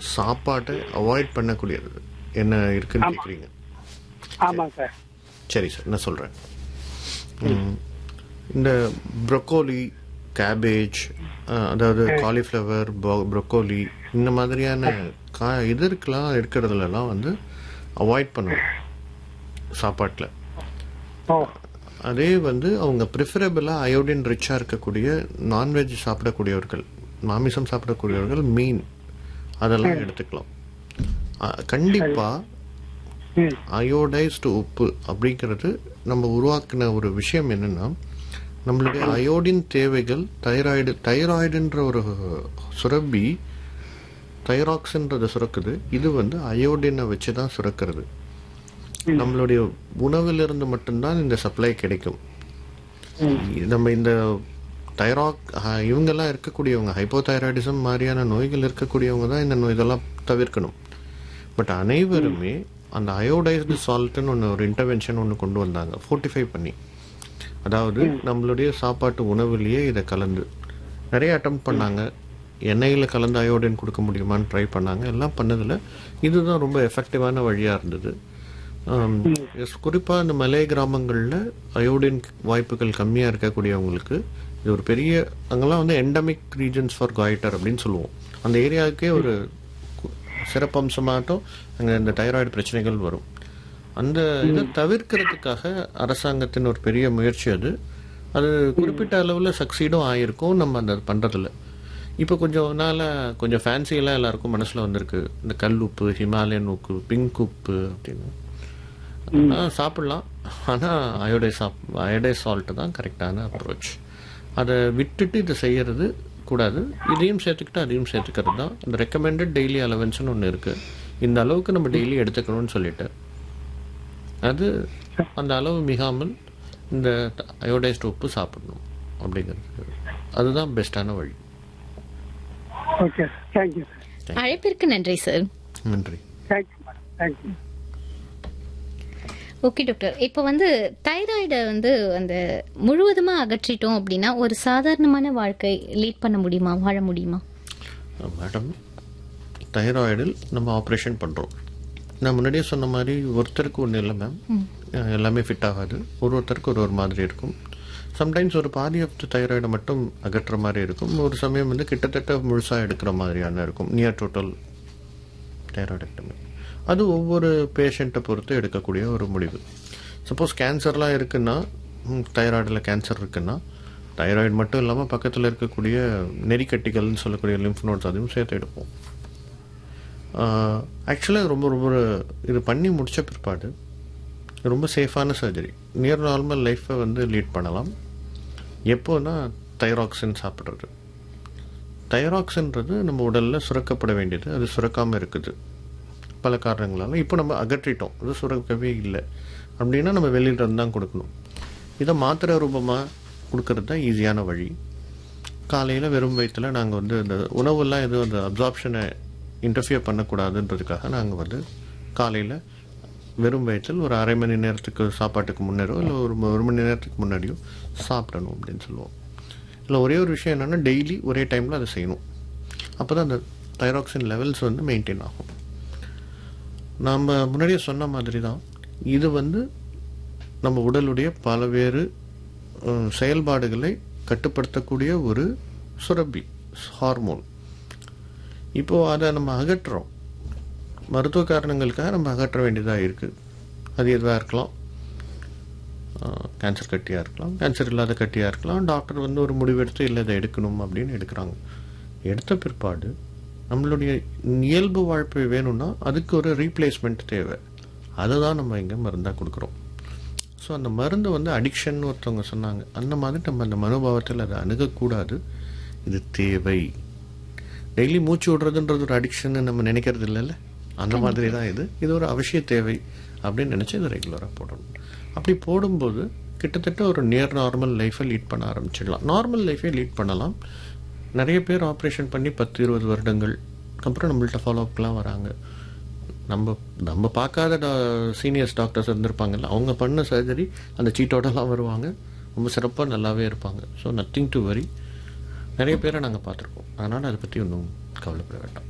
சாப்பாட்டை அவாய்ட் பண்ணக்கூடியது என்ன இருக்குன்னு கேட்குறீங்க ஆமாங்க சார் சரி சார் நான் சொல்கிறேன் இந்த ப்ரொக்கோலி கேபேஜ் அதாவது காலிஃப்ளவர் ப்ரொக்கோலி இந்த மாதிரியான கா இது இருக்கலாம் இருக்கிறதுலலாம் வந்து அவாய்ட் பண்ணணும் சாப்பாட்டில் ஓ அதே வந்து அவங்க ப்ரிஃபரபிளாக அயோடின் ரிச்சாக இருக்கக்கூடிய நான்வெஜ் சாப்பிடக்கூடியவர்கள் மாமிசம் சாப்பிடக்கூடியவர்கள் மீன் அதெல்லாம் எடுத்துக்கலாம் கண்டிப்பாக ம் அயோடைஸ்டு உப்பு அப்படிங்கிறது நம்ம உருவாக்கின ஒரு விஷயம் என்னன்னா நம்மளுடைய அயோடின் தேவைகள் தைராய்டு தைராய்டுன்ற ஒரு சுரப்பி தைராக்ஸ்ன்றதை சுரக்குது இது வந்து அயோடினை வச்சு தான் சுரக்கிறது நம்மளுடைய உணவிலிருந்து மட்டும்தான் இந்த சப்ளை கிடைக்கும் நம்ம இந்த தைராக் அஹ், இவங்கெல்லாம் இருக்கக்கூடியவங்க ஹைப்போதைராய்டிசம் மாதிரியான நோய்கள் இருக்கக்கூடியவங்க தான் இந்த நோய் இதெல்லாம் தவிர்க்கணும் பட் அனைவருமே அந்த அயோடைஸ்டு சால்ட்னு ஒன்று ஒரு இன்டர்வென்ஷன் ஒன்று கொண்டு வந்தாங்க ஃபோர்ட்டிஃபை பண்ணி அதாவது நம்மளுடைய சாப்பாட்டு உணவுலேயே இதை கலந்து நிறைய அட்டம் பண்ணாங்க எண்ணெயில் கலந்து அயோடின் கொடுக்க முடியுமான்னு ட்ரை பண்ணாங்க எல்லாம் பண்ணதில் இதுதான் ரொம்ப எஃபெக்டிவான வழியாக இருந்தது குறிப்பாக இந்த மலை கிராமங்களில் அயோடின் வாய்ப்புகள் கம்மியாக இருக்கக்கூடியவங்களுக்கு இது ஒரு பெரிய அங்கெல்லாம் வந்து எண்டமிக் ரீஜன்ஸ் ஃபார் காய்டர் அப்படின்னு சொல்லுவோம் அந்த ஏரியாவுக்கே ஒரு கு- சிறப்பம்சமாட்டம் அங்கே இந்த தைராய்டு பிரச்சனைகள் வரும் அந்த இதை தவிர்க்கிறதுக்காக அரசாங்கத்தின் ஒரு பெரிய முயற்சி அது அது குறிப்பிட்ட அளவில் சக்சீடும் ஆயிருக்கும் நம்ம அந்த பண்ணுறதில்ல இப்போ கொஞ்சம் நாளாக கொஞ்சம் ஃபேன்சியெல்லாம் எல்லாருக்கும் மனசில் வந்திருக்கு இந்த கல் உப்பு ஹிமாலயன் உப்பு பிங்க் உப்பு அப்படின்னு ஆ, சாப்பிடலாம் ஆனால் அயோடை சாப் அயோடை சால்ட்டு தான் கரெக்டான அப்ரோச் அதை விட்டுட்டு இதை செய்யறது கூடாது இதையும் சேர்த்துக்கிட்டு அதையும் சேர்த்துக்கிறது தான் இந்த ரெக்கமெண்டட் டெய்லி அலவன்ஸ்னு ஒன்று இருக்குது இந்த அளவுக்கு நம்ம டெய்லி எடுத்துக்கணும்னு சொல்லிட்டு அது அந்த அளவு மிகாமல் இந்த அயோடைஸ்ட் உப்பு சாப்பிடணும் அப்படிங்கிறது அதுதான் பெஸ்ட்டான வழி ஓகே சார் தேங்க்யூ சார் அழைப்பிற்கு நன்றி சார் நன்றி thank you madam thank you okay doctor இப்போ வந்து தைராய்டை வந்து அந்த முழுவதுமா அகற்றிட்டோம் அப்படின்னா ஒரு சாதாரணமான வாழ்க்கை லீட் பண்ண முடியுமா வாழ முடியுமா மேடம் தைராய்டில் நம்ம ஆப்ரேஷன் பண்ணுறோம் நான் முன்னாடியே சொன்ன மாதிரி ஒருத்தருக்கு ஒன்றும் இல்லை மேம் எல்லாமே ஃபிட் ஆகாது ஒரு ஒருத்தருக்கு ஒரு ஒரு மாதிரி இருக்கும் சம்டைம்ஸ் ஒரு பாதி ஆஃப் த தைராய்டை மட்டும் அகற்றுற மாதிரி இருக்கும் ஒரு சமயம் வந்து கிட்டத்தட்ட முழுசாக எடுக்கிற மாதிரியான இருக்கும் நியர் டோட்டல் தைராய்டெக்டமி அது ஒவ்வொரு பேஷண்ட்டை பொறுத்து எடுக்கக்கூடிய ஒரு முடிவு சப்போஸ் கேன்சர்லாம் இருக்குன்னா தைராய்டில் கேன்சர் இருக்குன்னா தைராய்டு மட்டும் இல்லாமல் பக்கத்தில் இருக்கக்கூடிய நெறிக்கட்டிகள்னு சொல்லக்கூடிய லிம்ஃப் நோட்ஸ் அதையும் சேர்த்து எடுப்போம் ஆக்சுவலாக ரொம்ப ரொம்ப ஒரு- இது பண்ணி முடிச்ச பிற்பாடு ரொம்ப சேஃபான சர்ஜரி நியர் நார்மல் லைஃப்பை வந்து லீட் பண்ணலாம் எப்போனா தைராக்சின் சாப்பிட்றது தைராக்சின்றது நம்ம உடலில் சுரக்கப்பட வேண்டியது அது சுரக்காமல் இருக்குது பல காரணங்களால இப்போ நம்ம அகற்றிட்டோம் அது சுரக்கவே இல்லை அப்படின்னா நம்ம வெளியில இருந்து தான் கொடுக்கணும் இதை மாத்திரை ரூபமாக கொடுக்கறது தான் ஈஸியான வழி காலையில் வெறும் வயிற்றில் நாங்கள் வந்து இந்த உணவெல்லாம் எதுவும் அந்த அப்சார்ப்ஷனை இன்டர்ஃபியர் பண்ணக்கூடாதுன்றதுக்காக நாங்கள் வந்து காலையில் வெறும் வயிற்றில் ஒரு அரை மணி நேரத்துக்கு சாப்பாட்டுக்கு முன்னரோ இல்லை ஒரு ம- ஒரு மணி நேரத்துக்கு முன்னாடியோ சாப்பிடணும் அப்படின்னு சொல்லுவோம் இல்லை ஒரே ஒரு விஷயம் என்னென்னா டெய்லி ஒரே டைமில் அதை செய்யணும் அப்போ தான் அந்த தைராக்சின் லெவல்ஸ் வந்து மெயின்டைன் ஆகும் நாம் முன்னாடியே சொன்ன மாதிரி தான் இது வந்து நம்ம உடலுடைய பல்வேறு அஹ், செயல்பாடுகளை கட்டுப்படுத்தக்கூடிய ஒரு சுரப்பி ஹார்மோன் இப்போ அதை நம்ம அகற்றுறோம் மருத்துவ காரணங்களுக்காக நம்ம அகற்ற வேண்டியதாக இருக்குது அது எதுவாக இருக்கலாம் கேன்சர் கட்டியாக இருக்கலாம் கேன்சர் இல்லாத கட்டியாக இருக்கலாம் டாக்டர் வந்து ஒரு முடிவெடுத்து இல்லை இதை எடுக்கணும் அப்படின்னு எடுக்கிறாங்க எடுத்த பிற்பாடு நம்மளுடைய இயல்பு வாழ்க்கை வேணும்னா அதுக்கு ஒரு ரீப்ளேஸ்மெண்ட் தேவை அதை தான் நம்ம இங்கே மருந்தாக கொடுக்குறோம் ஸோ அந்த மருந்து வந்து அடிக்ஷன் ஒருத்தவங்க சொன்னாங்க அந்த மாதிரி நம்ம அந்த மனோபாவத்தில் அதை அணுகக்கூடாது இது தேவை டெய்லி மூச்சு விடுறதுன்றது ஒரு அடிக்ஷன் நம்ம நினைக்கிறது இல்லைல்ல அந்த மாதிரி தான் இது இது ஒரு அவசிய தேவை அப்படின்னு நினச்சி இதை ரெகுலராக போடணும் அப்படி போடும்போது கிட்டத்தட்ட ஒரு நியர் நார்மல் லைஃப்பை லீட் பண்ண ஆரம்பிச்சிடலாம் நார்மல் லைஃபை லீட் பண்ணலாம் நிறைய பேர் ஆப்ரேஷன் பண்ணி பத்து இருபது வருடங்கள் அப்புறம் நம்மள்ட்ட ஃபாலோஅப்லாம் வராங்க நம்ம நம்ம பார்க்காத சீனியர்ஸ் டாக்டர்ஸ் இருந்திருப்பாங்கல்ல அவங்க பண்ண சர்ஜரி அந்த சீட்டோடலாம் வருவாங்க ரொம்ப சிறப்பாக நல்லாவே இருப்பாங்க ஸோ நத்திங் டு வரி நிறைய பேரை நாங்கள் பார்த்துருக்கோம் அதனால் அதை பற்றி ஒன்றும் கவலைப்பட வேண்டாம்